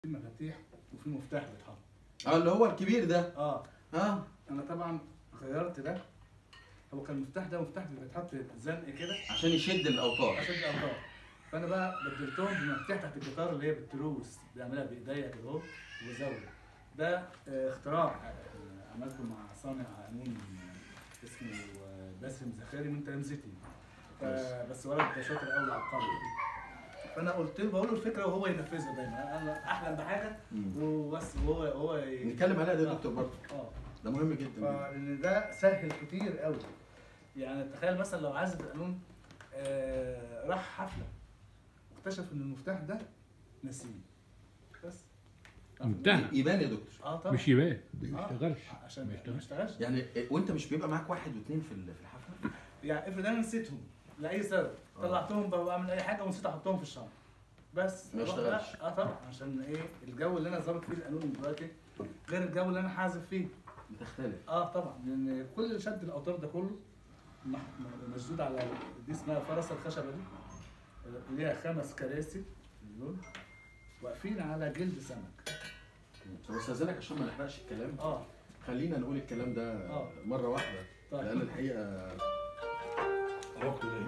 في مفاتيح وفي مفتاح بيتحط اه اللي هو الكبير ده اه اه انا طبعا غيرت ده هو كان المفتاح ده مفتاح بيتحط زنق كده عشان يشد الاوتار عشان الاوتار فانا بقى بدلتهم بمفتاح تحت الجيتار اللي هي بالتروس بيعملها بايديا كده اهو وبزود ده آه، اختراع آه، عملته مع صانع قانون آه، اسمه آه، باسم زخاري من تلامذتي ف- بس ولد ده شاطر قوي عبقري فانا قلت له بقول له الفكره وهو ينفذها دايما انا احلم بحاجه مم. وبس وهو هو ي- نتكلم عليها ده يا دكتور برضه اه ده مهم جدا فان ده سهل كتير قوي يعني تخيل مثلا لو عازف قانون آه راح حفله واكتشف ان المفتاح ده نسيه بس انتهى يبان يا دكتور اه طبعا مش يبان ما آه، يشتغلش عشان ما ما يشتغلش يشتغلش يعني وانت مش بيبقى معاك واحد واثنين في ال- في الحفله يعني افرض انا نسيتهم لاي سبب آه. طلعتهم بقى بعمل اي حاجه ونسيت احطهم في الشنطه بس ما أروح يشتغلش. بقى- اه طبعا عشان ايه الجو اللي انا ظابط فيه القانون دلوقتي غير الجو اللي انا حازف فيه بتختلف اه طبعا لان كل شد الاوتار ده كله مح- م- مشدود على دي اسمها فرس الخشبه دي ليها خمس كراسي دول واقفين على جلد سمك طب استاذنك عشان ما نحرقش الكلام اه خلينا نقول الكلام ده آه. مره واحده طيب. لان الحقيقه دكتور